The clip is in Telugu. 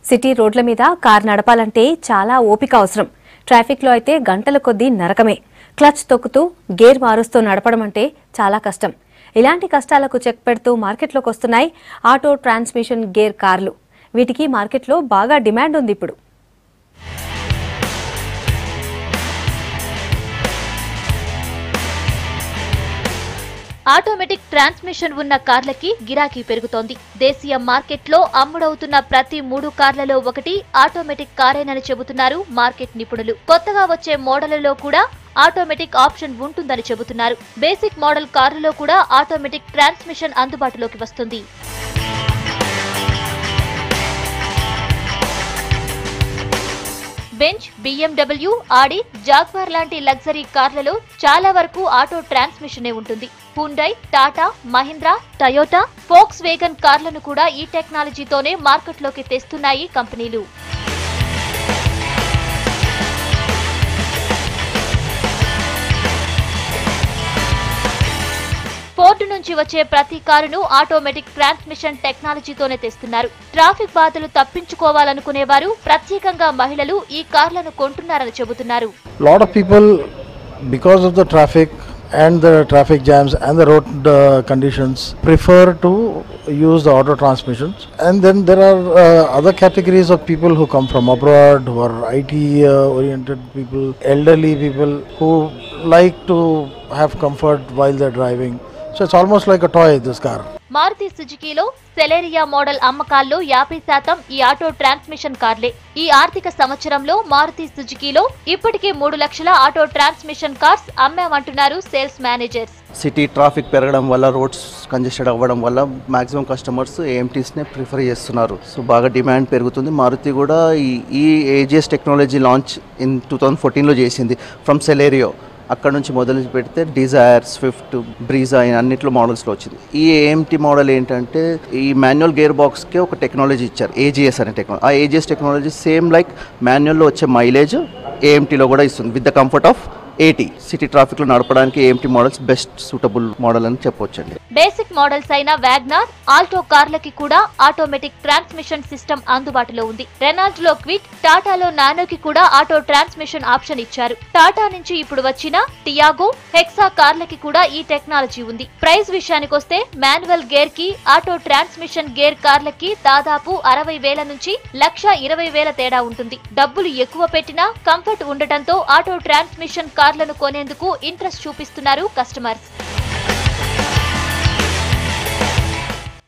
సిటీ రోడ్ల మీద కార్ నడపాలంటే చాలా ఓపిక అవసరం ట్రాఫిక్లో అయితే గంటల కొద్దీ నరకమే క్లచ్ తొక్కుతూ గేర్ మారుస్తూ నడపడం అంటే చాలా కష్టం ఇలాంటి కష్టాలకు చెక్ పెడుతూ మార్కెట్లోకి వస్తున్నాయి ఆటో ట్రాన్స్మిషన్ గేర్ కార్లు వీటికి మార్కెట్లో బాగా డిమాండ్ ఉంది ఇప్పుడు ఆటోమేటిక్ ట్రాన్స్మిషన్ ఉన్న కార్లకి గిరాకీ పెరుగుతోంది దేశీయ మార్కెట్లో అమ్ముడవుతున్న ప్రతి మూడు కార్లలో ఒకటి ఆటోమేటిక్ కారేనని చెబుతున్నారు మార్కెట్ నిపుణులు కొత్తగా వచ్చే మోడళ్లలో కూడా ఆటోమేటిక్ ఆప్షన్ ఉంటుందని చెబుతున్నారు బేసిక్ మోడల్ కార్లలో కూడా ఆటోమేటిక్ ట్రాన్స్మిషన్ అందుబాటులోకి వస్తుంది బెంచ్ బిఎండబ్ల్యూ ఆడి జాగ్వార్ లాంటి లగ్జరీ కార్లలో చాలా వరకు ఆటో ట్రాన్స్మిషనే ఉంటుంది Hyundai Tata Mahindra Toyota Volkswagen కార్లను కూడా ఈ టెక్నాలజీతోనే మార్కెట్లోకి తెస్తున్నాయి కంపెనీలు ఫోర్డు నుంచి వచ్చే ప్రతి కారును ఆటోమేటిక్ ట్రాన్స్మిషన్ టెక్నాలజీతోనే తెస్తున్నారు ట్రాఫిక్ బాధలు తప్పించుకోవాలనుకునేవారు ప్రత్యేకంగా మహిళలు ఈ కార్లను కొంటున్నారని చెబుతున్నారు lot of people because of the traffic and the traffic jams and the road uh, conditions prefer to use the auto transmissions and then there are uh, other categories of people who come from abroad who are IT uh, oriented people elderly people who like to have comfort while they're driving so it's almost like a toy this car Maruti సుజుకీలో సెలేరియా మోడల్ అమ్మకాల్లో యాభై శాతం ఈ ఆటో ట్రాన్స్మిషన్ కార్లే ఈ ఆర్థిక సంవత్సరంలో మారుతి సుజుకీలో ఇప్పటికే మూడు లక్షల ఆటో ట్రాన్స్మిషన్ కార్స్ అమ్మామంటున్నారు సేల్స్ మేనేజర్స్ సిటీ ట్రాఫిక్ పెరగడం వల్ల రోడ్స్ కంజెస్టెడ్ అవ్వడం వల్ల మాక్సిమం కస్టమర్స్ ఏఎంటీస్నే ప్రిఫర్ చేస్తున్నారు సో బాగా డిమాండ్ పెరుగుతుంది మారుతి కూడా ఈ ఈ AGS technology launch in two thousand ఫోర్టీన్లో చేసింది ఫ్రమ్ సెలేరియో అక్కడ నుంచి మొదలు పెడితే డిజైర్ స్విఫ్ట్ బ్రీజా అన్నిట్లో మోడల్స్లో వచ్చింది ఈ ఏఎంటీ మోడల్ ఏంటంటే ఈ మాన్యువల్ గేర్ బాక్స్కి ఒక టెక్నాలజీ ఇచ్చారు ఏజిఎస్ అనే టెక్నాలజీ ఆ ఏజిఎస్ టెక్నాలజీ సేమ్ లైక్ మాన్యువల్లో వచ్చే మైలేజ్ ఏఎంటీలో కూడా ఇస్తుంది with the comfort of AT city ట్రాఫిక్లో నడపడానికి AMT models best suitable model అని చెప్పొచ్చండి బేసిక్ మోడల్స్ అయిన వ్యాగ్నార్ ఆల్టో కార్లకి కూడా ఆటోమేటిక్ ట్రాన్స్మిషన్ సిస్టమ్ అందుబాటులో ఉంది రెనాల్ట్ లో క్విట్ టాటాలో నానోకి కూడా ఆటో ట్రాన్స్మిషన్ ఆప్షన్ ఇచ్చారు టాటా నుంచి ఇప్పుడు వచ్చిన టియాగో హెక్సా కార్లకి కూడా ఈ టెక్నాలజీ ఉంది ప్రైస్ విషయానికొస్తే మాన్యువల్ గేర్ కి ఆటో ట్రాన్స్మిషన్ గేర్ కార్లకి దాదాపు అరవై వేల నుంచి లక్ష ఇరవై వేల తేడా ఉంటుంది డబ్బులు ఎక్కువ పెట్టినా కంఫర్ట్ ఉండటంతో ఆటో ట్రాన్స్మిషన్ కార్లను కొనేందుకు ఇంట్రెస్ట్ చూపిస్తున్నారు కస్టమర్స్